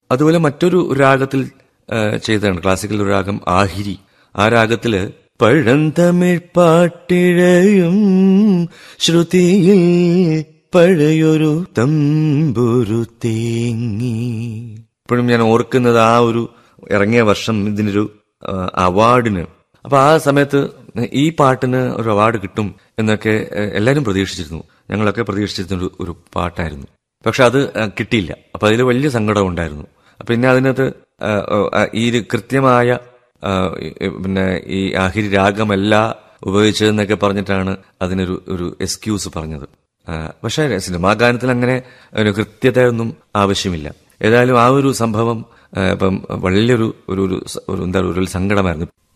അതുപോലെ മറ്റൊരു രാഗത്തിൽ ആ, ചെയ്തതാണ് ക്ലാസിക്കൽ ഒരു രാഗം ആഹിരി ആ രാഗത്തില് പഴന്തമിഴ് പാട്ടിഴയും ശ്രുതിയിൽ പഴയൊരു തമ്പുരു തേങ്ങി ഇപ്പോഴും ഞാൻ ഓർക്കുന്നത് ആ ഒരു ഇറങ്ങിയ വർഷം ഇതിനൊരു ആ, അവാർഡിന് അപ്പൊ ആ സമയത്ത് ഈ പാട്ടിന് ഒരു അവാർഡ് കിട്ടും എന്നൊക്കെ ഏഹ്, എല്ലാവരും പ്രതീക്ഷിച്ചിരുന്നു ഞങ്ങളൊക്കെ പ്രതീക്ഷിച്ചിരുന്ന ഒരു ഒരു പാട്ടായിരുന്നു പക്ഷെ അത് ആ, കിട്ടിയില്ല അപ്പൊ അതിൽ വലിയ സങ്കടം ഉണ്ടായിരുന്നു അപ്പൊ പിന്നെ അതിനകത്ത് ആ, ആ, ഈ ഒരു കൃത്യമായ ആ, ഈ- പിന്നെ ഈ ആഹിരി രാഗമല്ല ഉപയോഗിച്ചതെന്നൊക്കെ പറഞ്ഞിട്ടാണ് അതിനൊരു ഒരു എക്സ്ക്യൂസ് പറഞ്ഞത് ആ, പക്ഷേ സിനിമാ ഗാനത്തിൽ അങ്ങനെ ഒരു കൃത്യതയൊന്നും ആവശ്യമില്ല ഏതായാലും ആ ഒരു സംഭവം ആ, ഇപ്പം വലിയൊരു ഒരു ഒരു സ- ഒരു എന്താ പറയുക ഒരു സങ്കടമായിരുന്നു